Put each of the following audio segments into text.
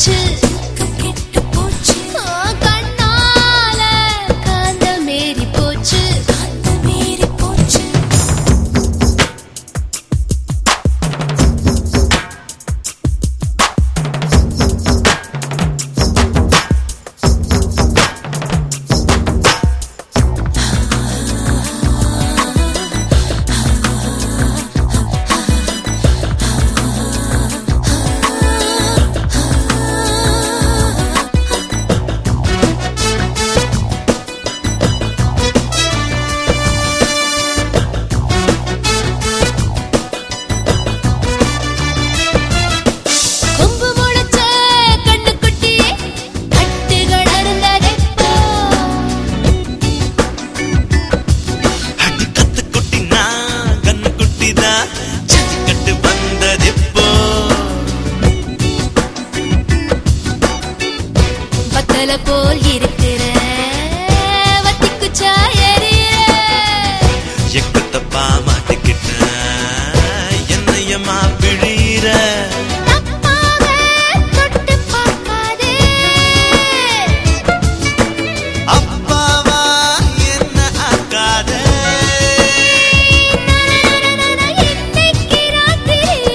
போச்சு கெட்டு போச்சு கண்ணால காந்த மேரி போச்சு காந்த மேரி போச்சு கொம்பு முளைச்ச கண்ணுக்குட்டி கட்டுகள் அருந்ததெப்போ அடி கத்து குட்டினா கண்ணு குட்டிதான் கட்டு வந்ததெப்போ பத்தல போல் இருக்கிற வத்திக்குச்சா எரிய எக்குத்தப்பா மாட்டிக்கிட்ட என்னையம்மா பிழிற தப்பாக தொட்டு பார்க்காதே அப்பாவா என்ன ஆக்காத இன்னைக்கு ராத்திரி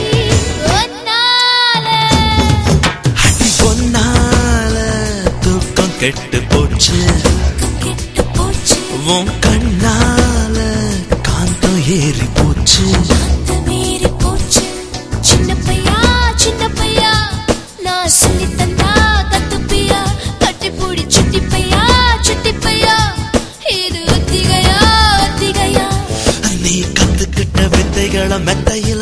ஒன்னால அடி பொன்னால தூக்கம் கெட்டு போச்சு கெட்டு போச்சு உன் கண்ணால காந்தம் ஏறி போச்சு அந்த மீறி போச்சு சின்ன பையா சின்ன பையா நான் சொல்லி தந்தா கத்துப்பியா கட்டி பூடி சுட்டி பையா சுட்டி பையா இது ஒத்திகையா ஒத்திகையா நீ கத்துக்கிட்ட வித்தைகளை மெத்தையில்